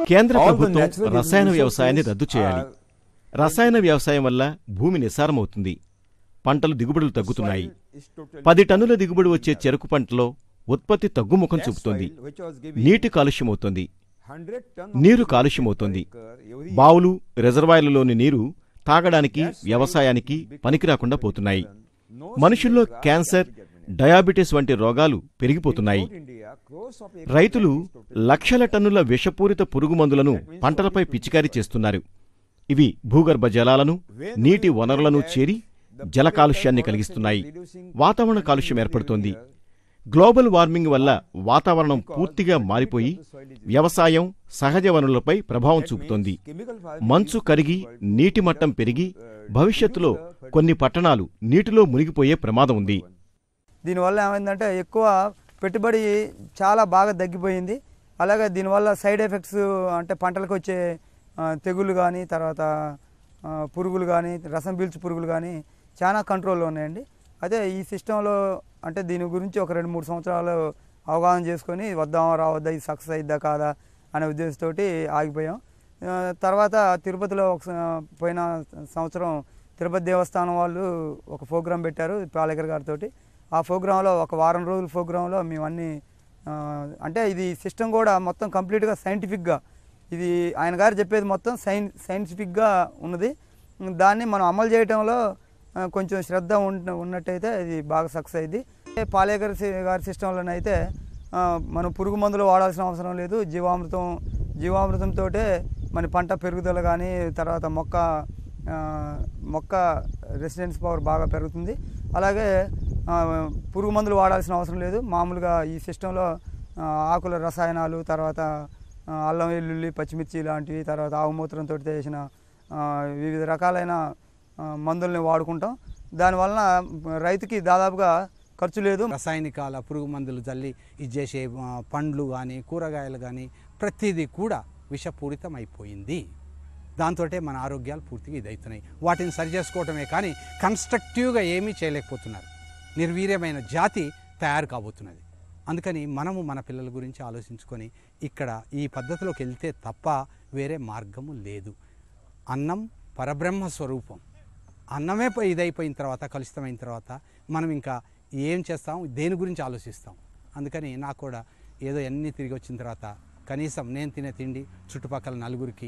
కేంద్ర All the ప్రభుత్వం natural రసాయన resources వ్యవసాయాన్ని రద్దు చేయాలి are- రసాయన వ్యవసాయం వల్ల భూమి నిస్సారమవుతుంది పంటలు దిగుబడులు తగ్గుతున్నాయి soil is totally- పది టన్నుల దిగుబడి వచ్చే చెరకు పంటలో ఉత్పత్తి తగ్గుముఖం That చూపుతోంది soil which was giving నీటి కాలుష్యమవుతోంది 100 ton of నీరు food కాలుష్యమవుతోంది per acre every బావులు రిజర్వాయర్లలోని నీరు తాగడానికి వ్యవసాయానికి పనికిరాకుండా పోతున్నాయి మనుషుల్లో క్యాన్సర్ డయాబెటిస్ వంటి రోగాలు పెరిగిపోతున్నాయి South India, crores of acres రైతులు land is totally- లక్షల టన్నుల విషపూరిత పురుగు మందులను పంటలపై పిచికారీ చేస్తున్నారు ఇవి భూగర్భ జలాలను నీటి వనరులను చేరి జల కాలుష్యాన్ని కలిగిస్తున్నాయి వాతావరణ కాలుష్యం ఏర్పడుతోంది గ్లోబల్ వార్మింగ్ వల్ల వాతావరణం పూర్తిగా మారిపోయి వ్యవసాయం సహజ వనరులపై ప్రభావం చూపుతోంది chemical farming మంచు కరిగి నీటి మట్టం పెరిగి భవిష్యత్తులో కొన్ని పట్టణాలు నీటిలో మునిగిపోయే ప్రమాదం ఉంది దీనివల్ల ఏమైందంటే ఎక్కువ పెట్టుబడి చాలా బాగా తగ్గిపోయింది అలాగే దీనివల్ల సైడ్ ఎఫెక్ట్స్ అంటే పంటలకు వచ్చే ఆ, తెగుళ్ళు కానీ తర్వాత ఆ, పురుగులు కానీ రసం పీల్చు పురుగులు కానీ చాలా కంట్రోల్లో ఉన్నాయండి అదే ఈ సిస్టంలో అంటే దీని గురించి ఒక రెండు మూడు సంవత్సరాలు అవగాహన చేసుకొని వద్దామా రావద్దా ఇది సక్సెస్ అయిద్దా కాదా అనే ఉద్దేశంతో ఆగిపోయాం ఆ, తర్వాత తిరుపతిలో ఒక స- పోయిన సంవత్సరం తిరుపతి దేవస్థానం వాళ్ళు ఒక ప్రోగ్రాం పెట్టారు పాలేకర్ గారితో ఆ ప్రోగ్రాంలో ఒక వారం రోజుల ప్రోగ్రాంలో మేము అన్ని ఆ, అంటే ఇది సిస్టమ్ కూడా మొత్తం కంప్లీట్గా సైంటిఫిక్గా ఇది ఆయన గారు చెప్పేది మొత్తం సైన్ సైంటిఫిక్గా ఉన్నది దాన్ని మనం అమలు చేయడంలో ఆ, కొంచెం శ్రద్ధ ఉన్న ఉన్నట్టయితే ఇది బాగా సక్సెస్ అయింది పాలేకర్ సి- గారి సిస్టంలోనైతే ఆ, మనం పురుగు మందులు వాడాల్సిన అవసరం లేదు జీవామృతం జీవామృతంతో మన పంట పెరుగుదల కానీ తర్వాత మొక్క ఆ, మొక్క రెసిడెన్స్ పవర్ బాగా పెరుగుతుంది అలాగే ఆ, పురుగు మందులు వాడాల్సిన అవసరం లేదు మామూలుగా ఈ సిస్టంలో ఆ, ఆకుల రసాయనాలు తర్వాత ఆ, అల్లం వెల్లుల్లి పచ్చిమిర్చి లాంటివి తర్వాత ఆవుమూత్రంతో చేసిన ఆ, వివిధ రకాలైన ఆ, మందుల్ని వాడుకుంటాం దానివలన రైతుకి దాదాపుగా ఖర్చు లేదు రసాయనికాల పురుగు మందులు జల్లి ఇది చేసే ఆ, పండ్లు కానీ కూరగాయలు కానీ ప్రతిదీ కూడా విషపూరితం అయిపోయింది దాంతో మన ఆరోగ్యాలు పూర్తిగా ఇదవుతున్నాయి వాటిని సరి చేసుకోవటమే కానీ కన్స్ట్రక్టివ్గా ఏమీ చేయలేకపోతున్నారు నిర్వీర్యమైన జాతి తయారు కాబోతున్నది అందుకని మనము మన పిల్లల గురించి ఆలోచించుకొని ఇక్కడ ఈ పద్ధతిలోకి వెళ్తే తప్ప వేరే మార్గము లేదు అన్నం పరబ్రహ్మ స్వరూపం అన్నమే ప- ఇదైపోయిన తర్వాత కలుషితమైన తర్వాత మనం ఇంకా ఏం చేస్తాం దేని గురించి ఆలోచిస్తాం అందుకని నాకు కూడా ఏదో అన్నీ తిరిగి వచ్చిన తర్వాత కనీసం నేను తినే తిండి చుట్టుపక్కల నలుగురికి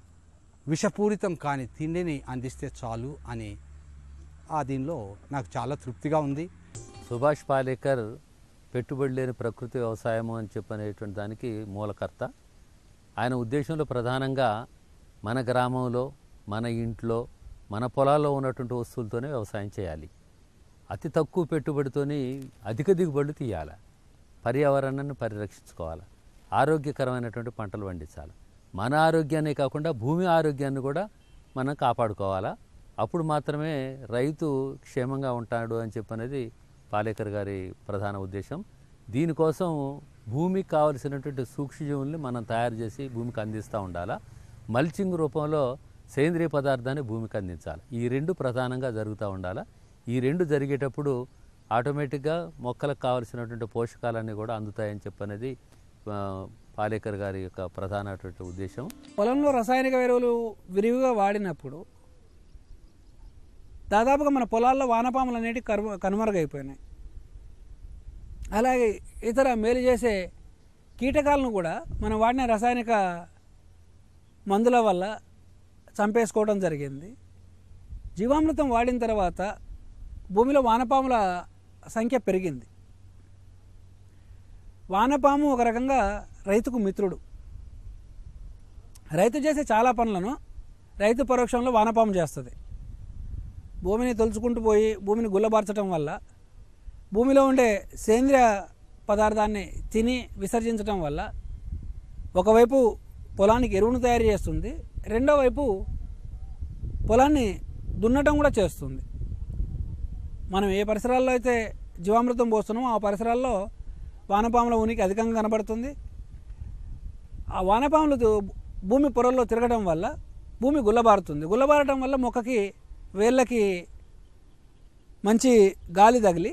విషపూరితం కాని తిండిని అందిస్తే చాలు అని ఆ దీనిలో నాకు చాలా తృప్తిగా ఉంది సుభాష్ పాలేకర్ పెట్టుబడి లేని ప్రకృతి వ్యవసాయము అని చెప్పనేటువంటి దానికి మూలకర్త ఆయన ఉద్దేశంలో ప్రధానంగా మన గ్రామంలో మన ఇంట్లో మన పొలాల్లో ఉన్నటువంటి వస్తువులతోనే వ్యవసాయం చేయాలి అతి తక్కువ పెట్టుబడితోని అధిక దిగుబడులు తీయాలి పర్యావరణాన్ని పరిరక్షించుకోవాలి ఆరోగ్యకరమైనటువంటి పంటలు పండించాలి మన ఆరోగ్యాన్ని కాకుండా భూమి ఆరోగ్యాన్ని కూడా మనం కాపాడుకోవాలా అప్పుడు మాత్రమే రైతు క్షేమంగా ఉంటాడు అని చెప్పనేది పాలేకర్ గారి ప్రధాన ఉద్దేశం దీనికోసం భూమికి కావలసినటువంటి సూక్ష్మజీవుల్ని మనం తయారు చేసి భూమికి అందిస్తూ ఉండాలా మల్చింగ్ రూపంలో సేంద్రియ పదార్థాన్ని భూమికి అందించాలి ఈ రెండు ప్రధానంగా జరుగుతూ ఉండాలా ఈ రెండు జరిగేటప్పుడు ఆటోమేటిక్గా మొక్కలకు కావలసినటువంటి పోషకాలన్నీ కూడా అందుతాయని చెప్పనేది ఆ, పాలేకర్ గారి యొక్క ప్రధానటువంటి ఉద్దేశం పొలంలో రసాయనిక ఎరువులు విరివిగా వాడినప్పుడు దాదాపుగా మన పొలాల్లో వానపాములు అనేటివి కరు కనుమరుగైపోయినాయి అలాగే ఇతర మేలు చేసే కీటకాలను కూడా మనం వాడిన రసాయనిక మందుల వల్ల చంపేసుకోవడం జరిగింది జీవామృతం వాడిన తర్వాత భూమిలో వానపాముల సంఖ్య పెరిగింది వానపాము ఒక రకంగా రైతుకు మిత్రుడు రైతు చేసే చాలా పనులను రైతు పరోక్షంలో వానపాము చేస్తుంది భూమిని తొలుచుకుంటూ పోయి భూమిని గుల్లబార్చడం వల్ల భూమిలో ఉండే సేంద్రియ పదార్థాన్ని తిని విసర్జించడం వల్ల ఒకవైపు పొలానికి ఎరువును తయారు చేస్తుంది రెండో వైపు పొలాన్ని దున్నటం కూడా చేస్తుంది మనం ఏ పరిసరాల్లో అయితే జీవామృతం పోస్తున్నామో ఆ పరిసరాల్లో వానపాముల ఉనికి అధికంగా కనబడుతుంది ఆ వానపాములు దు- భూమి పొరల్లో తిరగడం వల్ల భూమి గుల్లబారుతుంది గుల్లబారటం వల్ల మొక్కకి వేళ్ళకి మంచి గాలి తగిలి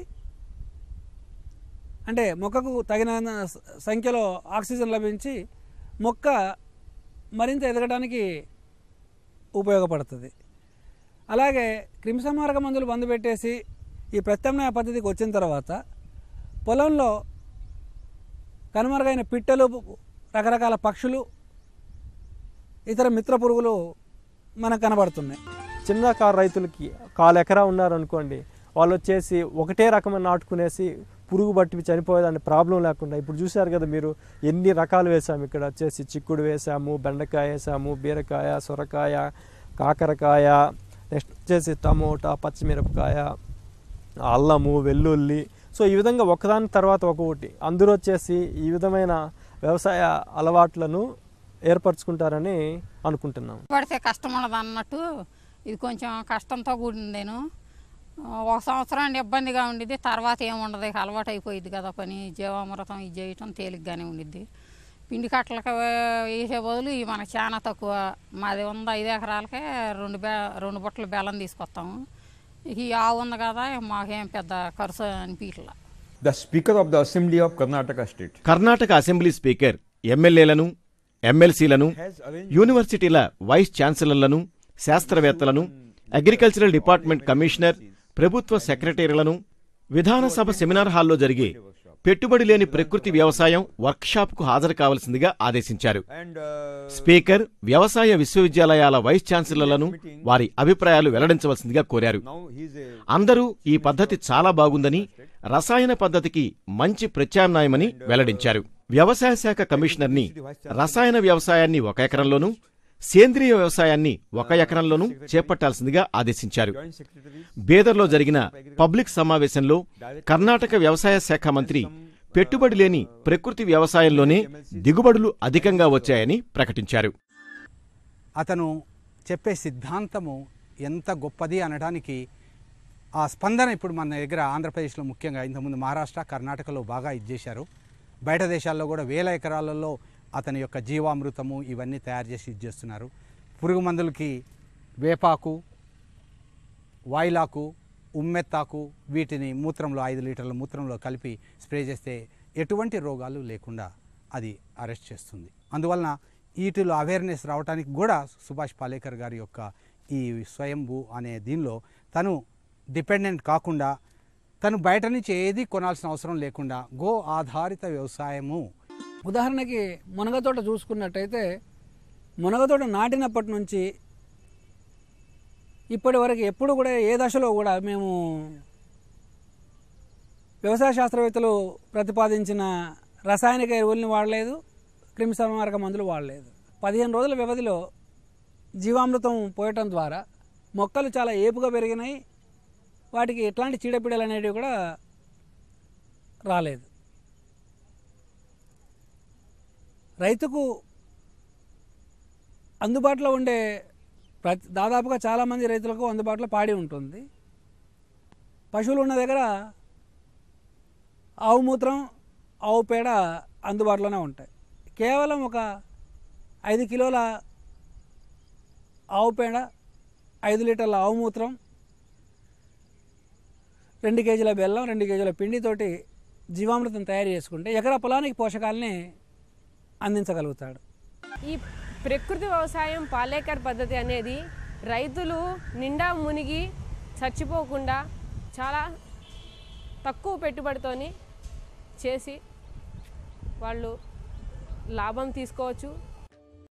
అంటే మొక్కకు తగిన స- సంఖ్యలో ఆక్సిజన్ లభించి మొక్క మరింత ఎదగడానికి ఉపయోగపడుతుంది అలాగే క్రిమిసంహారక మందులు బంద్ పెట్టేసి ఈ ప్రత్యామ్నాయ పద్ధతికి వచ్చిన తర్వాత పొలంలో కనుమరుగైన పిట్టలు రకరకాల పక్షులు ఇతర మిత్ర పురుగులు మనకు కనబడుతున్నాయి చిన్న కారు రైతులకి కాలు ఎకరా ఉన్నారనుకోండి వాళ్ళు వచ్చేసి ఒకటే రకమైన నాటుకునేసి పురుగు బట్టి చనిపోయేదాన్ని ప్రాబ్లం లేకుండా ఇప్పుడు చూశారు కదా మీరు ఎన్ని రకాలు వేసాము ఇక్కడ వచ్చేసి చిక్కుడు వేసాము బెండకాయ వేసాము బీరకాయ సొరకాయ కాకరకాయ నెక్స్ట్ వచ్చేసి టమోటా పచ్చిమిరపకాయ అల్లము వెల్లుల్లి సో ఈ విధంగా ఒకదాని తర్వాత ఒక్కొక్కటి అందరూ వచ్చేసి ఈ విధమైన వ్యవసాయ అలవాట్లను ఏర్పరచుకుంటారని అనుకుంటున్నాం పడితే కష్టం ఉండదు అన్నట్టు ఇది కొంచెం కష్టంతో కూడిందేను ఒక సంవత్సరం ఇబ్బందిగా ఉండిద్ది తర్వాత ఏముండదు ఇక అలవాటు అయిపోయింది కదా పని జీవామృతం ఇది చేయటం తేలిగ్గానే ఉండిద్ది పిండి కట్టలకు వేసే బదులు ఇవి మనకు చాలా తక్కువ మాది ఉంది ఐదు ఎకరాలకే రెండు బే రెండు బుట్టలు బెల్లం తీసుకొస్తాము ఇక ఈ ఆవు ఉంది కదా మాకేం పెద్ద ఖర్చు అనిపించట్లా The Speaker of the Assembly of Karnataka State Karnataka assembly speaker ఎమ్మెల్యేలను ఎమ్మెల్సీలను has arranged యూనివర్సిటీల వైస్ ఛాన్సలర్లను శాస్త్రవేత్తలను అగ్రికల్చరల్ డిపార్ట్మెంట్ కమిషనర్ ప్రభుత్వ సెక్రటరీలను విధానసభ సెమినార్ హాల్లో జరిగే పెట్టుబడి లేని ప్రకృతి వ్యవసాయం వర్క్షాప్కు హాజరు కావాల్సిందిగా ఆదేశించారు and uh, స్పీకర్ వ్యవసాయ విశ్వవిద్యాలయాల వైస్ ఛాన్సలర్లను వారి అభిప్రాయాలు వెల్లడించవలసిందిగా కోరారు now he's a అందరూ ఈ పద్ధతి చాలా బాగుందని రసాయన పద్ధతికి మంచి ప్రత్యామ్నాయమని వెల్లడించారు వ్యవసాయ శాఖ కమిషనర్ని రసాయన వ్యవసాయాన్ని ఒక ఎకరంలోనూ సేంద్రియ వ్యవసాయాన్ని ఒక ఎకరంలోనూ చేపట్టాల్సిందిగా ఆదేశించారు joint secretary బేదర్లో జరిగిన పబ్లిక్ సమావేశంలో కర్ణాటక వ్యవసాయ శాఖ మంత్రి పెట్టుబడి లేని ప్రకృతి వ్యవసాయంలోనే దిగుబడులు అధికంగా వచ్చాయని ప్రకటించారు అతను చెప్పే సిద్ధాంతము ఎంత గొప్పది అనడానికి ఆ స్పందన ఇప్పుడు మన దగ్గర ఆంధ్రప్రదేశ్లో ముఖ్యంగా ఇంతకుముందు మహారాష్ట్ర కర్ణాటకలో బాగా ఇచ్చేశారు బయట దేశాల్లో కూడా వేల ఎకరాలలో అతని యొక్క జీవామృతము ఇవన్నీ తయారు చేసి ఇచ్చేస్తున్నారు పురుగు మందులకి వేపాకు వాయిలాకు ఉమ్మెత్తాకు వీటిని మూత్రంలో ఐదు లీటర్ల మూత్రంలో కలిపి స్ప్రే చేస్తే ఎటువంటి రోగాలు లేకుండా అది అరెస్ట్ చేస్తుంది అందువలన వీటిలో అవేర్నెస్ రావడానికి కూడా సుభాష్ పాలేకర్ గారి యొక్క ఈ స్వయంభూ అనే దీనిలో తను డిపెండెంట్ కాకుండా తను బయట నుంచి ఏది కొనాల్సిన అవసరం లేకుండా గో ఆధారిత వ్యవసాయము ఉదాహరణకి మునగ తోట చూసుకున్నట్టయితే మునగ తోట నాటినప్పటి నుంచి ఇప్పటి వరకు ఎప్పుడు కూడా ఏ దశలో కూడా మేము వ్యవసాయ శాస్త్రవేత్తలు ప్రతిపాదించిన రసాయనిక ఎరువుల్ని వాడలేదు క్రిమి సంహారక మందులు వాడలేదు పదిహేను రోజుల వ్యవధిలో జీవామృతం పోయటం ద్వారా మొక్కలు చాలా ఏపుగా పెరిగినాయి వాటికి ఎట్లాంటి చీడపీడలు అనేటివి కూడా రాలేదు రైతుకు అందుబాటులో ఉండే ప్రతి దాదాపుగా చాలామంది రైతులకు అందుబాటులో పాడి ఉంటుంది పశువులు ఉన్న దగ్గర ఆవు మూత్రం ఆవు పేడ అందుబాటులోనే ఉంటాయి కేవలం ఒక ఐదు కిలోల ఆవు పేడ ఐదు లీటర్ల ఆవు మూత్రం రెండు కేజీల బెల్లం రెండు కేజీల పిండితోటి జీవామృతం తయారు చేసుకుంటే ఎకరా పొలానికి పోషకాలని అందించగలుగుతాడు ఈ ప్రకృతి వ్యవసాయం పాలేకర్ పద్ధతి అనేది రైతులు నిండా మునిగి చచ్చిపోకుండా చాలా తక్కువ పెట్టుబడితోని చేసి వాళ్ళు లాభం తీసుకోవచ్చు